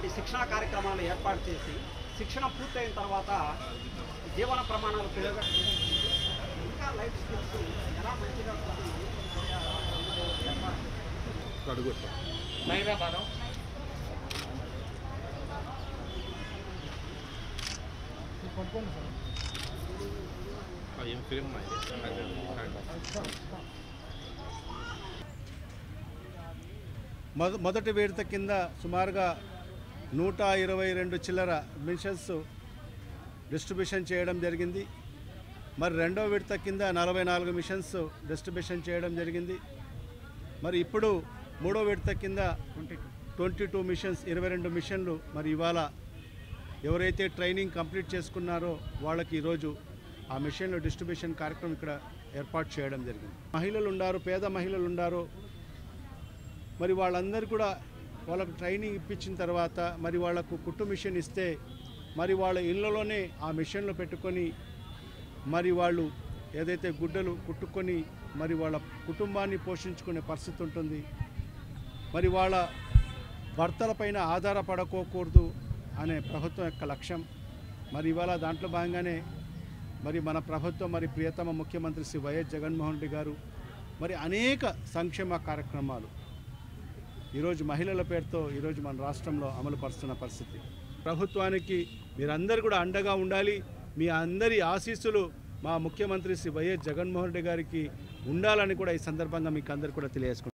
ఇలాంటి శిక్షణా కార్యక్రమాలు ఏర్పాటు చేసి శిక్షణ పూర్తయిన తర్వాత జీవన ప్రమాణాలు పెరుగ ఇంకా లైఫ్ స్కిల్స్ ఎలా మంచిగా ఏర్పాటు అడుగు ఏం ఫిలిం మొద మొదటి విడత కింద సుమారుగా నూట ఇరవై రెండు చిల్లర మిషన్స్ డిస్ట్రిబ్యూషన్ చేయడం జరిగింది మరి రెండో విడత కింద నలభై నాలుగు మిషన్స్ డిస్ట్రిబ్యూషన్ చేయడం జరిగింది మరి ఇప్పుడు మూడో విడత కింద ట్వంటీ టూ మిషన్స్ ఇరవై రెండు మిషన్లు మరి ఇవాళ ఎవరైతే ట్రైనింగ్ కంప్లీట్ చేసుకున్నారో వాళ్ళకి ఈరోజు ఆ మిషన్లు డిస్ట్రిబ్యూషన్ కార్యక్రమం ఇక్కడ ఏర్పాటు చేయడం జరిగింది మహిళలు ఉండారు పేద మహిళలు ఉండారు మరి వాళ్ళందరూ కూడా వాళ్ళకు ట్రైనింగ్ ఇప్పించిన తర్వాత మరి వాళ్ళకు కుట్టు మిషన్ ఇస్తే మరి వాళ్ళ ఇళ్ళలోనే ఆ మిషన్లు పెట్టుకొని మరి వాళ్ళు ఏదైతే గుడ్డలు కుట్టుకొని మరి వాళ్ళ కుటుంబాన్ని పోషించుకునే పరిస్థితి ఉంటుంది మరి వాళ్ళ భర్తలపైన ఆధారపడకోకూడదు అనే ప్రభుత్వం యొక్క లక్ష్యం మరి ఇవాళ దాంట్లో భాగంగానే మరి మన ప్రభుత్వం మరి ప్రియతమ ముఖ్యమంత్రి శ్రీ వైఎస్ జగన్మోహన్ రెడ్డి గారు మరి అనేక సంక్షేమ కార్యక్రమాలు ఈరోజు మహిళల పేరుతో ఈరోజు మన రాష్ట్రంలో అమలు పరుస్తున్న పరిస్థితి ప్రభుత్వానికి మీరందరూ కూడా అండగా ఉండాలి మీ అందరి ఆశీస్సులు మా ముఖ్యమంత్రి శ్రీ వైఎస్ జగన్మోహన్ రెడ్డి గారికి ఉండాలని కూడా ఈ సందర్భంగా మీకు అందరు కూడా తెలియజేసుకుంటున్నాను